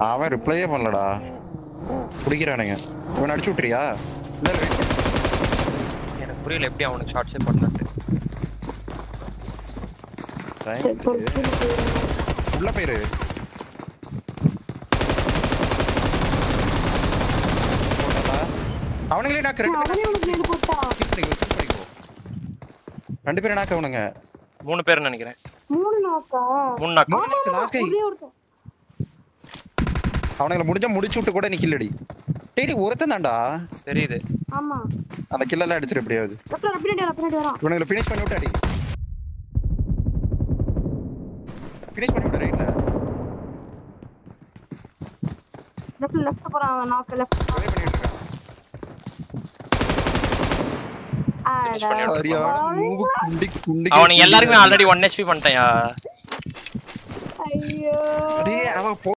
அவன் ரிப்ளையே பண்ணலடா குடிக்கிறானுங்க இவன் அடிச்சு விட்டுறியா இல்ல இல்ல, wait பண்ணு. எனக்கு புரியல எப்படி அவனுக்கு ஷார்ட்ஸே பண்ணட்டு Time சரி, பொறுத்து இருக்கு. போயிடுங்க. உள்ள போயிரு போட்டாடா. அவனுங்களே நாக்கு ரெண்டு அவனே உனக்கு நேரு போட்டான் keep பண்ணிக்கோ, keep பண்ணிக்கோ. ரெண்டு பேரும் நாக்கு அவனுங்க மூணு பேர் நினைக்கிறேன் மூணு நாக்கா மூணு நாக்கு மூணு நாக்கு லாஸ்ட் கை ஒரே ஒருத்தன் அவனுங்களை முடிஞ்சா முடிச்சு விட்டு கூட நிக்கலடி டேய் ஒருத்தன் தான்டா தெரியுது ஆமா அந்த கில்லெல்லாம் அடிச்சிரு எப்படியாவது அப்புறம் பின்னாடி வரா பின்னாடி வரான் இவனுங்களை ஃபினிஷ் பண்ணி விட்டு அடி ஃபினிஷ் பண்ணி விட்டு ரைட்ல லெஃப்ட் லெஃப்ட் போறான் அவன் நாக்கு லெஃப்ட் ட்ரை பண்ணிட்டு இருக்கான் Finish பண்ணி விட்டு சரியான மூவு குண்டி குண்டி அவனுக்கு எல்லாருக்குமே ஆல்ரெடி ஒன் ஹெச்பி பண்ணிட்டேன்யா ஐயோ டேய் அவன்